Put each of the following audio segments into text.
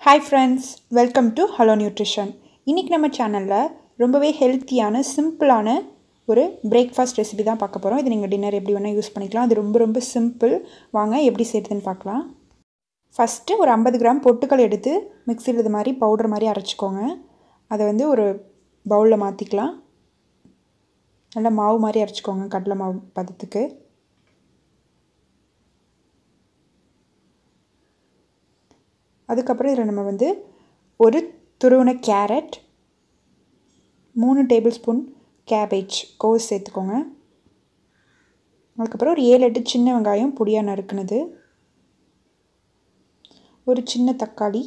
hi friends welcome to hello nutrition இன்றைக்கி நம்ம சேனலில் ரொம்பவே ஹெல்த்தியான சிம்பிளான ஒரு பிரேக்ஃபாஸ்ட் ரெசிபி தான் பார்க்க போகிறோம் இது நீங்கள் டின்னர் எப்படி வேணால் யூஸ் பண்ணிக்கலாம் அது ரொம்ப ரொம்ப சிம்பிள் வாங்க எப்படி செய்கிறதுன்னு பார்க்கலாம் ஃபஸ்ட்டு ஒரு ஐம்பது கிராம் பொட்டுக்கல் எடுத்து மிக்சியில் இது மாதிரி பவுடர் மாதிரி அரைச்சிக்கோங்க அதை வந்து ஒரு பவுலில் மாற்றிக்கலாம் நல்லா மாவு மாதிரி அரைச்சிக்கோங்க கடலை மாவு பதத்துக்கு அதுக்கப்புறம் இதில் நம்ம வந்து ஒரு துருவன கேரட் மூணு டேபிள் ஸ்பூன் கேபேஜ் கோஸ் சேர்த்துக்கோங்க அதுக்கப்புறம் ஒரு ஏழு எட்டு சின்ன வெங்காயம் பொடியாக நறுக்குனது ஒரு சின்ன தக்காளி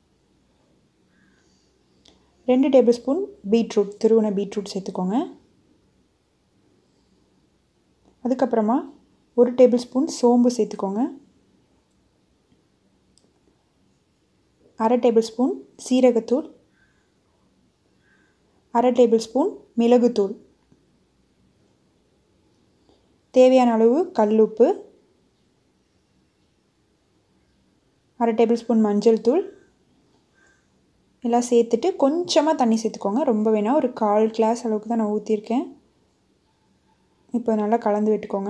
ரெண்டு டேபிள் ஸ்பூன் பீட்ரூட் திருவன பீட்ரூட் சேர்த்துக்கோங்க அதுக்கப்புறமா ஒரு டேபிள் ஸ்பூன் சோம்பு சேர்த்துக்கோங்க அரை டேபிள் ஸ்பூன் சீரகத்தூள் அரை டேபிள் ஸ்பூன் மிளகுத்தூள் தேவையான அளவு கல்லுப்பு அரை டேபிள் ஸ்பூன் மஞ்சள் தூள் எல்லாம் சேர்த்துட்டு கொஞ்சமாக தண்ணி சேர்த்துக்கோங்க ரொம்ப வேணாம் ஒரு கால் கிளாஸ் அளவுக்கு தான் நான் ஊற்றிருக்கேன் இப்போ நல்லா கலந்து விட்டுக்கோங்க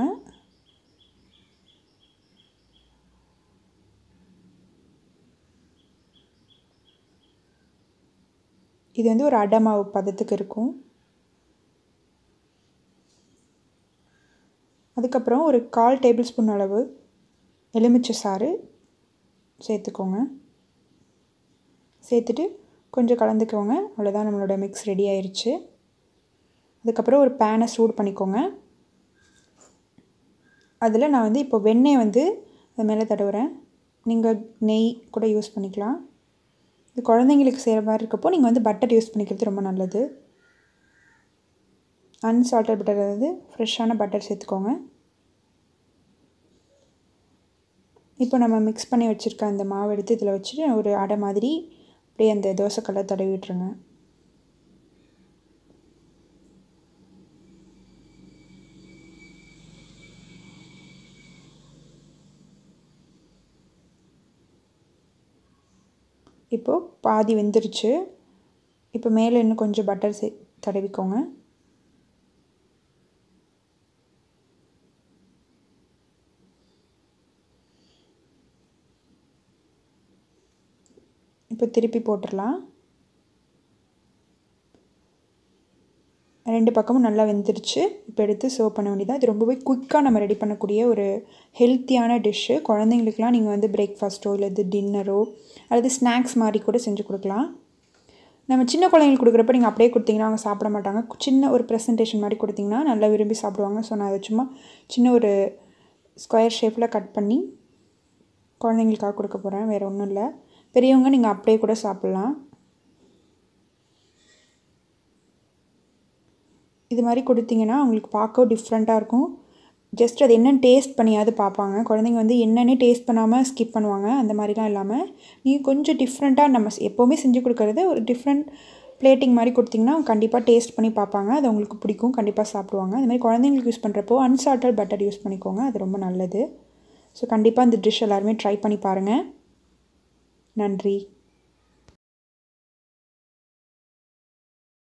இது வந்து ஒரு அடை மாவு பதத்துக்கு இருக்கும் அதுக்கப்புறம் ஒரு கால் டேபிள் ஸ்பூன் அளவு எலுமிச்சை சாறு சேர்த்துக்கோங்க சேர்த்துட்டு கொஞ்சம் கலந்துக்கோங்க அவ்வளோதான் நம்மளோட மிக்ஸ் ரெடி ஆயிடுச்சு அதுக்கப்புறம் ஒரு பேனை சூடு பண்ணிக்கோங்க அதில் நான் வந்து இப்போ வெண்ணெய் வந்து அது மேலே தடவுறேன் நீங்கள் நெய் கூட யூஸ் பண்ணிக்கலாம் இது குழந்தைங்களுக்கு செய்கிற மாதிரி இருக்கப்போ நீங்கள் வந்து பட்டர் யூஸ் பண்ணிக்கிறது ரொம்ப நல்லது அன்சால்டட் பட்டர் அதாவது ஃப்ரெஷ்ஷான பட்டர் சேர்த்துக்கோங்க இப்போ நம்ம மிக்ஸ் பண்ணி வச்சுருக்க அந்த மாவு எடுத்து இதில் வச்சுட்டு ஒரு அடை மாதிரி அப்படியே அந்த தோசைக்கல்லை தடவி விட்டுருங்க இப்போது பாதி வெந்துருச்சு இப்போ மேலே இன்னும் கொஞ்சம் பட்டர் சே தடவிக்கோங்க இப்போ திருப்பி போட்டுடலாம் ரெண்டு பக்கமும் நல்லா வெந்துருச்சு இப்போ எடுத்து சர்வ் பண்ண வேண்டியதான் இது ரொம்பவே குயிக்காக நம்ம ரெடி பண்ணக்கூடிய ஒரு ஹெல்த்தியான டிஷ்ஷு குழந்தைங்களுக்குலாம் நீங்கள் வந்து பிரேக்ஃபாஸ்ட்டோ இல்லை இது டின்னரோ அல்லது ஸ்நாக்ஸ் மாதிரி கூட செஞ்சு கொடுக்கலாம் நம்ம சின்ன குழந்தைங்களுக்கு கொடுக்குறப்ப நீங்கள் அப்படியே கொடுத்தீங்கன்னா அவங்க சாப்பிட மாட்டாங்க சின்ன ஒரு ப்ரெசன்டேஷன் மாதிரி கொடுத்தீங்கன்னா நல்லா விரும்பி சாப்பிடுவாங்க ஸோ நான் அதை சும்மா சின்ன ஒரு ஸ்கொயர் ஷேப்பில் கட் பண்ணி குழந்தைங்களுக்காக கொடுக்க போகிறேன் வேறு ஒன்றும் இல்லை பெரியவங்க நீங்கள் அப்படியே கூட சாப்பிட்லாம் இது மாதிரி கொடுத்தீங்கன்னா அவங்களுக்கு பார்க்க டிஃப்ரெண்ட்டாக இருக்கும் ஜஸ்ட் அது என்னென்னு டேஸ்ட் பண்ணியாவது பார்ப்பாங்க குழந்தைங்க வந்து என்னென்னு டேஸ்ட் பண்ணாமல் ஸ்கிப் பண்ணுவாங்க அந்த மாதிரிலாம் இல்லாமல் நீங்கள் கொஞ்சம் டிஃப்ரெண்ட்டாக நம்ம எப்போவுமே செஞ்சு கொடுக்குறது ஒரு டிஃப்ரெண்ட் பிளேட்டிங் மாதிரி கொடுத்திங்கன்னா அவங்க கண்டிப்பாக டேஸ்ட் பண்ணி பார்ப்பாங்க அது அவங்களுக்கு பிடிக்கும் கண்டிப்பாக சாப்பிடுவாங்க அது மாதிரி குழந்தைங்களுக்கு யூஸ் பண்ணுறப்போ அன்சால்டட் பட்டர் யூஸ் பண்ணிக்கோங்க அது ரொம்ப நல்லது ஸோ கண்டிப்பாக இந்த டிஷ் எல்லாருமே ட்ரை பண்ணி பாருங்கள் நன்றி